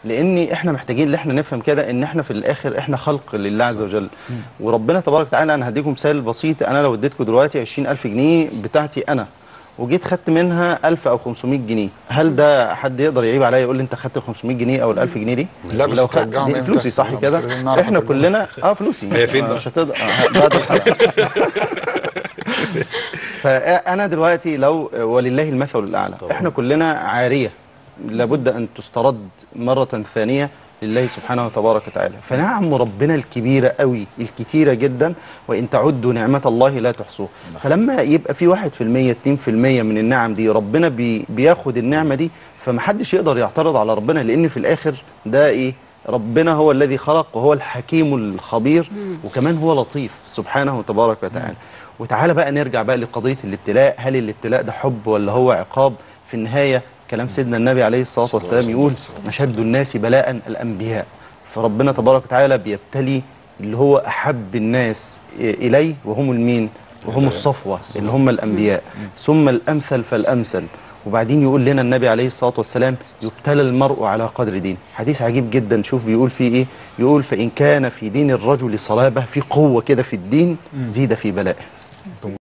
لان احنا محتاجين ان احنا نفهم كده ان احنا في الاخر احنا خلق لله عز وجل وربنا تبارك وتعالى انا هديكم مثال بسيط انا لو اديتكم دلوقتي 20000 جنيه بتاعتي انا وجيت خدت منها 1000 او 500 جنيه هل ده حد يقدر يعيب عليا يقول لي انت خدت ال 500 جنيه او ال 1000 جنيه دي لا، بس لو خدت ترجعهم دي إمتى؟ فلوسي صح لا، بس كده لازم نعرف احنا هترجعهم. كلنا اه فلوسي هي فين آه، بقى؟ مش هتقدر آه، بعد الحلقه فانا دلوقتي لو ولله المثل الاعلى احنا كلنا عاريه لابد ان تسترد مره ثانيه لله سبحانه وتبارك وتعالى فنعم ربنا الكبيره قوي الكتيره جدا وان تعدوا نعمه الله لا تحصوها فلما يبقى في 1% 2% من النعم دي ربنا بي بياخد النعمه دي فمحدش يقدر يعترض على ربنا لان في الاخر ده ايه ربنا هو الذي خلق وهو الحكيم الخبير وكمان هو لطيف سبحانه وتبارك وتعالى وتعالى بقى نرجع بقى لقضية الابتلاء هل الابتلاء ده حب ولا هو عقاب في النهاية كلام سيدنا النبي عليه الصلاة والسلام يقول أشد الناس بلاء الأنبياء فربنا تبارك وتعالى بيبتلي اللي هو أحب الناس إليه وهم المين وهم الصفوة اللي هم الأنبياء ثم الأمثل فالأمثل وبعدين يقول لنا النبي عليه الصلاة والسلام يبتلى المرء على قدر دين حديث عجيب جدا شوف بيقول فيه إيه يقول فإن كان في دين الرجل صلابة في قوة كده في الدين زيد في بلائه